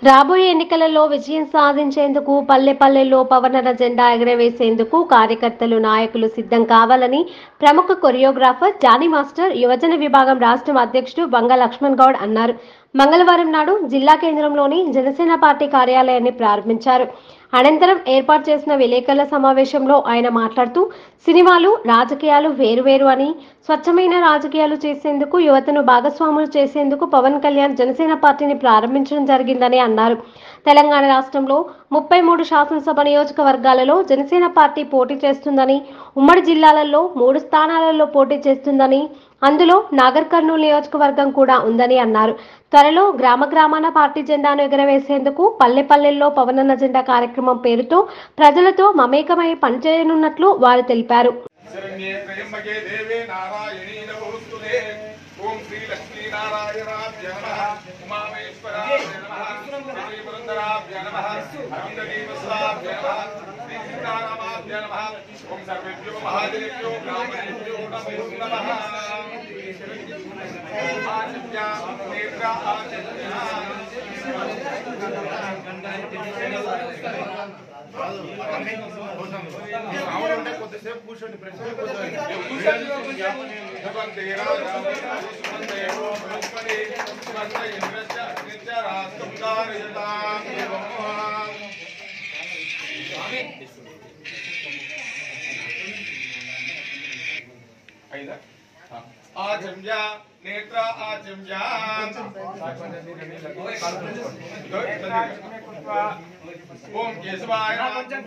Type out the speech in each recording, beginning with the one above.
రాబోయే ఎన్నికలలో విజయం సాధించేందుకు పల్లె పల్లెల్లో పవనన జెండా ఎగరవేసేందుకు కార్యకర్తలు నాయకులు సిద్ధం కావాలని ప్రముఖ కొరియోగ్రాఫర్ జానీ మాస్టర్ యువజన విభాగం రాష్ట్ర అధ్యక్షుడు బంగ లక్ష్మణ్ గౌడ్ అన్నారు మంగళవారం నాడు జిల్లా కేంద్రంలోని జనసేన పార్టీ కార్యాలయాన్ని ప్రారంభించారు అనంతరం ఏర్పాటు చేసిన విలేకరుల సమావేశంలో ఆయన మాట్లాడుతూ సినిమాలు రాజకీయాలు వేరువేరు అని స్వచ్ఛమైన రాజకీయాలు చేసేందుకు యువతను భాగస్వాములు చేసేందుకు పవన్ కళ్యాణ్ జనసేన పార్టీని ప్రారంభించడం జరిగిందని అన్నారు తెలంగాణ రాష్ట్రంలో ముప్పై మూడు శాసనసభ నియోజకవర్గాలలో జనసేన పార్టీ పోటీ చేస్తుందని ఉమ్మడి జిల్లాలలో మూడు స్థానాలలో పోటీ చేస్తుందని అందులో నాగర్ కర్నూలు నియోజకవర్గం కూడా ఉందని అన్నారు త్వరలో గ్రామ గ్రామాన పార్టీ జెండాను ఎగరవేసేందుకు పల్లె పల్లెల్లో పవనన్న జెండా కార్యక్రమం పేరుతో ప్రజలతో మమేకమై పనిచేయనున్నట్లు వారు తెలిపారు శరణ్యే త్రయంబకే దేవే నారాయణీ నమోస్తుతే ఓం శ్రీ లక్ష్మీ నారాయణాభ్య నమః ఉమామేశ్వరాభ్య నమః శ్రీ పురంధరాభ్య నమః అరుంధతీవత్సలాభ్య నమః శ్రీ సీతారామాభ్య నమః ఓం సర్వేభ్యో మహాజనేభ్యో బ్రాహ్మణేభ్యో నమో నమః ఆచర్య నేత్ర ఆచర్య ఆవిడ కొద్దిసేపు కూర్చోండి ప్రెస్ ఆచమ్య నేత్ర ఆచమ్య ఓం కేశవాయ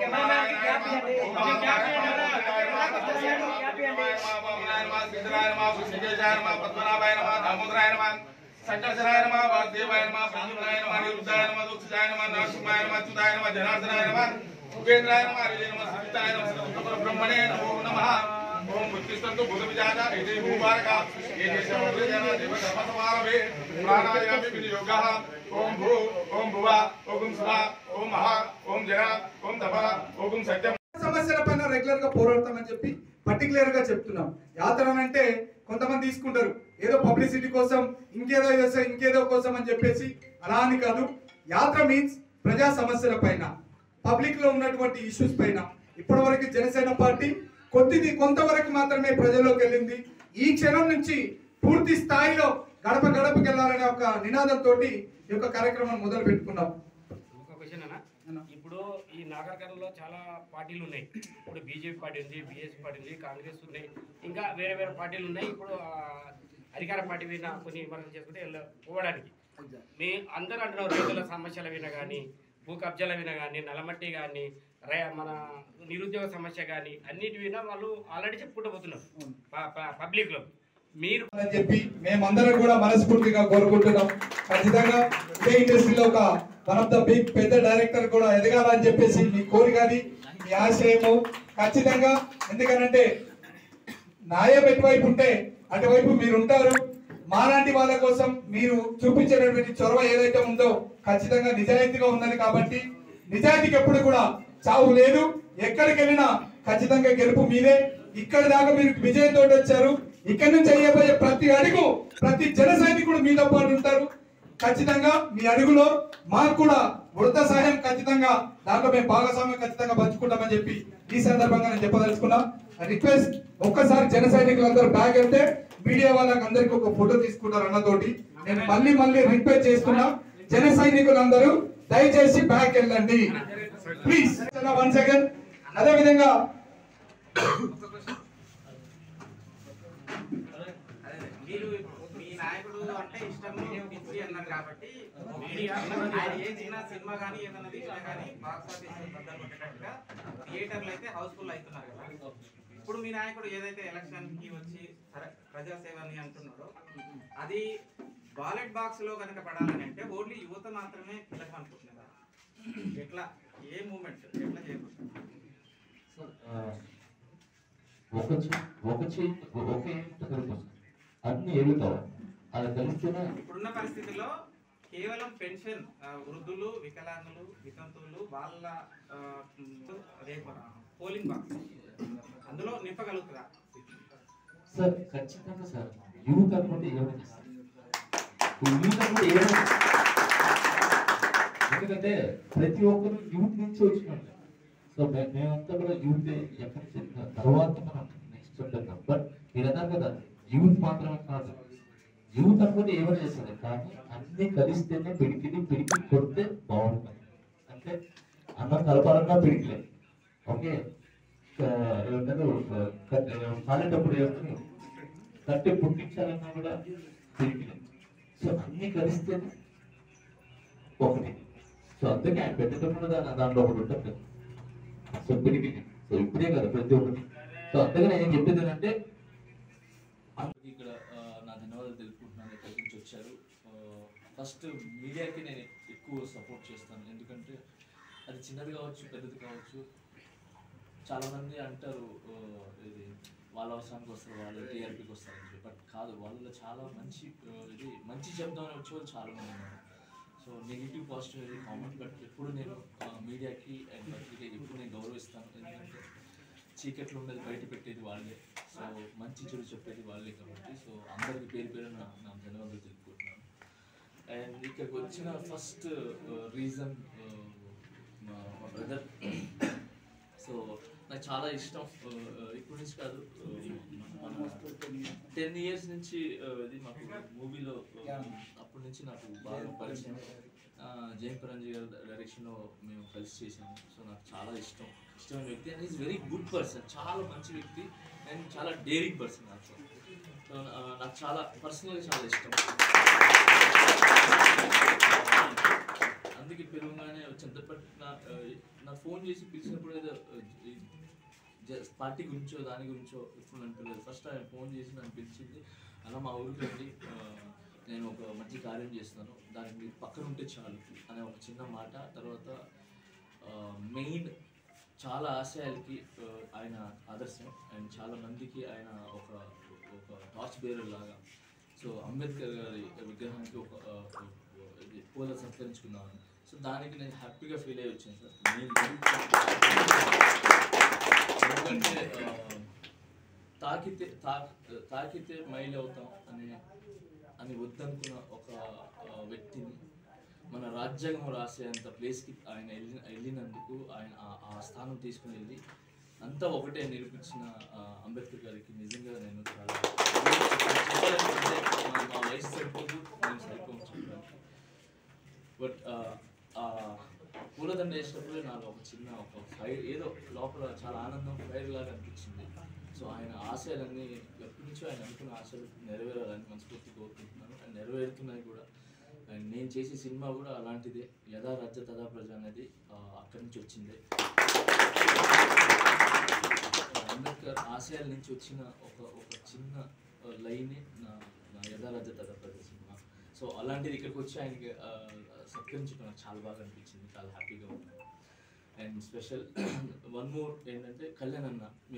సంకర్షణాయ నమ వాసుదేవాయ నమ ప్రద్యుమ్నాయ నమ నిరుద్ధాయ నమ దుఃఖాయ నమ నరసింహాయ నమ అచ్యుతాయ నమ జనార్దనాయ నమ ఉపేంద్రాయ నమ హరిజయ నమ సుజితాయ నమ సర్వోత్తమ బ్రహ్మణే నమో నమః ఓం బుద్ధిస్తంతు బుధ విజాత ఇది భూభారక ఏ దేశం జన దేవ ధర్మ సమారభే ప్రాణాయామి వినియోగః ఓం భూ ఓం భువ ఓం స్వ ఓం మహా ఓం జన ఓం తప ఓం సత్యం సమస్యల పైన రెగ్యులర్ గా పోరాడతామని చెప్పి పర్టికులర్ గా చెప్తున్నాం యాత్ర అంటే కొంతమంది తీసుకుంటారు ఏదో పబ్లిసిటీ కోసం ఇంకేదో చేస్తే ఇంకేదో కోసం అని చెప్పేసి అలా అని కాదు యాత్ర మీన్స్ ప్రజా సమస్యల పైన పబ్లిక్ లో ఉన్నటువంటి ఇష్యూస్ పైన ఇప్పటి వరకు జనసేన పార్టీ కొద్దిది కొంతవరకు మాత్రమే ప్రజల్లోకి వెళ్ళింది ఈ క్షణం నుంచి పూర్తి స్థాయిలో గడప గడపకి వెళ్ళాలనే ఒక నినాదంతో ఈ యొక్క కార్యక్రమం మొదలు పెట్టుకున్నాం ఒక క్వశ్చన్ అన్న ఇప్పుడు ఈ నాగరికర్ణంలో చాలా పార్టీలు ఉన్నాయి ఇప్పుడు బీజేపీ పార్టీ ఉంది బీఎస్పీ పార్టీ ఉంది కాంగ్రెస్ ఉన్నాయి ఇంకా వేరే వేరే పార్టీలు ఉన్నాయి ఇప్పుడు ఆ, అధికార పార్టీ మీద కొన్ని విమర్శలు చేసుకుంటే వెళ్ళ- పోవడానికి మీ అందరూ అంటున్నారు రైతుల సమస్యల విన కానీ భూ కబ్జాల విన కానీ నల్లమట్టి కానీ రై మన నిరుద్యోగ సమస్య కానీ అన్నిటి విన వాళ్ళు ఆల్రెడీ చెప్పుకుంటూ పోతున్నారు ప- ప- పబ్లిక్లో మీరు అని చెప్పి మేమందరం కూడా మనస్ఫూర్తిగా కోరుకుంటున్నాం ఖచ్చితంగా ఇదే ఇండస్ట్రీలో ఒక వన్ ఆఫ్ ద బిగ్ పెద్ద డైరెక్టర్ కూడా ఎదగాలని చెప్పేసి మీ కోరిక అది మీ ఆశయము ఖచ్చితంగా ఎందుకనంటే న్యాయం ఎటువైపు ఉంటే అటువైపు మీరు ఉంటారు మాలాంటి వాళ్ళ కోసం మీరు చూపించేటటువంటి చొరవ ఏదైతే ఉందో ఖచ్చితంగా నిజాయితీగా ఉన్నది కాబట్టి నిజాయితీకి ఎప్పుడు కూడా చావు లేదు ఎక్కడికి వెళ్ళినా ఖచ్చితంగా గెలుపు మీదే ఇక్కడ దాకా మీరు విజయంతో వచ్చారు ఇక్కడ నుంచి అయ్యబోయే ప్రతి అడుగు ప్రతి జన సైనికుడు మీతో పాటు ఉంటారు ఖచ్చితంగా మీ అడుగులో మాకు కూడా వృద్ధ సహాయం ఖచ్చితంగా దాంట్లో మేము భాగస్వామ్యం ఖచ్చితంగా పంచుకుంటామని చెప్పి ఈ సందర్భంగా నేను చెప్పదలుచుకున్నా రిక్వెస్ట్ ఒక్కసారి జన సైనికులందరూ బ్యాగ్ వెళ్తే మీడియా వాళ్ళకి అందరికి ఒక ఫోటో తీసుకుంటారు అన్నతోటి నేను మళ్ళీ మళ్ళీ రిక్వెస్ట్ చేస్తున్నా జన సైనికులందరూ దయచేసి బ్యాగ్ వెళ్ళండి ప్లీజ్ వన్ సెకండ్ అదే విధంగా మీరు మీ నాయకుడు అంటే ఇష్టము పిచ్చి అన్నారు కాబట్టి మీడియా ఆయన ఏ చిన్న సినిమా కానీ ఏదైనా తీసినా కానీ బాక్స్ ఆఫీస్ బద్దలు కొట్టేటట్టుగా థియేటర్లు అయితే హౌస్ఫుల్ అవుతున్నారు కదా ఇప్పుడు మీ నాయకుడు ఏదైతే ఎలక్షన్ కి వచ్చి సరే ప్రజాసేవని అంటున్నాడో అది బాలెట్ బాక్స్ లో కనుక పడాలని అంటే ఓన్లీ యువత మాత్రమే కీలకం అనుకుంటున్నారా ఎట్లా ఏ మూమెంట్ ఎట్లా చేయబోతున్నారు ఒక చే- ఒక చేయి ఒకే కలిపి అన్ని ఎగుతావు అది కలిస్తేనే ఇప్పుడున్న పరిస్థితుల్లో కేవలం పెన్షన్ ఆ, వృద్ధులు వికలాంగులు వితంతువులు వాళ్ళ ఆ, మ్, రేపు పోలింగ్ బాక్స్ అందులో నింపగలుగుతారా సార్ ఖచ్చితంగా సార్ యూత్ అనుకుంటే ఏమైనా సార్ యూత్ అనుకుంటే ఏమైనా ఎందుకంటే ప్రతి ఒక్కరు యూత్ నుంచి వచ్చినట్టు సో మే- మేమంతా కూడా యూత్ ఎక్కడి నుంచి వచ్చిన తర్వాత మనం నెక్స్ట్ ఉంటున్నాం బట్ మీరు అన్నారు కదా యూత్ మాత్రమే కాదు యూత్ అనుకుంటే ఏమైనా చేస్తుంది కానీ అన్ని కలిస్తేనే పిడికిని పిడికి కొడితే బాగుంటుంది అంటే అన్నం కలపాలన్నా పిడికిలే ఓకే ఆ, ఏమంటారు ఆ, కట్- కాలేటప్పుడు ఏమంటారు కట్టె పుట్టించాలన్నా కూడా పిడికిలే సో అన్ని కలిస్తేనే ఒకటి సో అందుకే ఆయన పెట్టేటప్పుడు దాని దాంట్లో ఒకటి ఉంటుంది సో పిడికి సో ఇప్పుడే కదా ప్రతి ఒక్కటి సో అందుకని నేను చెప్పేది ఏంటంటే అందరికీ ఇక్కడ ఆ, నా ధన్యవాదాలు తెలుపుకుంటున్నాను ఎక్కడి నుంచి వచ్చారు ఫస్ట్ మీడియాకి నేను ఎక్కువ సపోర్ట్ చేస్తాను ఎందుకంటే అది చిన్నది కావచ్చు పెద్దది కావచ్చు చాలామంది అంటారు ఆ, ఇది వాళ్ళ అవసరానికి వస్తారు వాళ్ళు టీఆర్పీకి వస్తారని చెప్పి బట్ కాదు వాళ్ళలో చాలా మంచి ఆ, ఇది మంచి చెప్దామని వచ్చే వాళ్ళు చాలా మంది ఉన్నారు సో నెగిటివ్ పాజిటివ్ అనేది కామన్ బట్ ఎప్పుడు నేను మీడియాకి అండ్ పత్రికకి ఎప్పుడు నేను గౌరవిస్తాను ఎందుకంటే చీకట్లో ఉన్నది బయట పెట్టేది వాళ్ళే సో మంచి చెడు చెప్పేది వాళ్ళే కాబట్టి సో అందరికి పేరు పేరు నా నా ధన్యవాదాలు తెలుపుకుంటున్నాను అండ్ ఇక్కడికి వచ్చిన ఫస్ట్ రీజన్ మా మా బ్రదర్ సో నాకు చాలా ఇష్టం uh, ఇప్పటి నుంచి కాదు టెన్ ఇయర్స్ నుంచి uh, ఇది మాకు మూవీలో అప్పటి నుంచి నాకు బాగా పరిచయం జైన్ పరంజీ గారి డైరెక్షన్లో మేము కలిసి చేసాము సో నాకు చాలా ఇష్టం ఇష్టమైన వ్యక్తి and is very good person చాలా మంచి వ్యక్తి అండ్ చాలా డేరింగ్ పర్సన్ నాకు సో నాకు చాలా పర్సనల్గా చాలా ఇష్టం అందుకే పిలవగానే వచ్చింది బట్ నా ఆ, నా ఫోన్ చేసి పిలిచినప్పుడు ఏదో జస్ట్ పార్టీ గురించో దాని గురించో ఇప్పుడు నన్ను పిల్లలు ఫస్ట్ ఆయన ఫోన్ చేసి నన్ను పిలిచింది అలా మా ఊరికి రండి ఆ, నేను ఒక మంచి కార్యం చేస్తాను దానికి మీరు పక్కన ఉంటే చాలు అనే ఒక చిన్న మాట తర్వాత మెయిన్ చాలా ఆశయాలకి ఆ, ఆయన ఆదర్శం అండ్ చాలా మందికి ఆయన ఒక ఒక టార్చ్ బేరర్ లాగా సో అంబేద్కర్ గారి విగ్రహానికి ఒక ఆ, ఇది పూల సత్కరించుకున్నాను సో దానికి నేను హ్యాపీగా ఫీల్ అయ్యి వచ్చాను సార్ నేను ఎందుకంటే ఆ, తాకితే తా తాకితే మైల్ అవుతాం అనే అని వద్దనుకున్న ఒక ఆ, వ్యక్తిని మన రాజ్యాంగం రాసేంత ప్లేస్కి ఆయన వెళ్ళి వెళ్ళినందుకు ఆయన ఆ- ఆ స్థానం తీసుకుని వెళ్ళి అంతా ఒకటే నిరూపించిన ఆ, అంబేద్కర్ గారికి నిజంగా నేను చాలా చెప్పాలంటే మా- మా వయసు సరిపోదు నేను సరిపోను చెప్పడానికి బట్ పూలదండ వేసినప్పుడే నాలో ఒక చిన్న ఒక ఫైర్ ఏదో లోపల చాలా ఆనందం ఫైర్ లాగా అనిపించింది సో ఆయన ఆశయాలన్నీ ఎప్పటి నుంచో ఆయన అనుకున్న ఆశలు నెరవేరాలని మనస్ఫూర్తి కోరుకుంటున్నాను అండ్ నెరవేరుతున్నాయి కూడా అండ్ నేను చేసే సినిమా కూడా అలాంటిదే యథా రాజ్య తథా ప్రజ అనేది ఆ, అక్కడి నుంచి వచ్చిందే అంబేద్కర్ ఆశయాల నుంచి వచ్చిన ఒక ఒక చిన్న లైనే నా నా యథా రాజ్య తథా ప్రజ సినిమా సో అలాంటిది ఇక్కడికి వచ్చి ఆయనకి ఆ, సత్కరించడం నాకు చాలా బాగా అనిపించింది చాలా హ్యాపీగా ఉన్నాను అండ్ స్పెషల్ వన్ మోర్ ఏంటంటే కళ్యాణ్ అన్న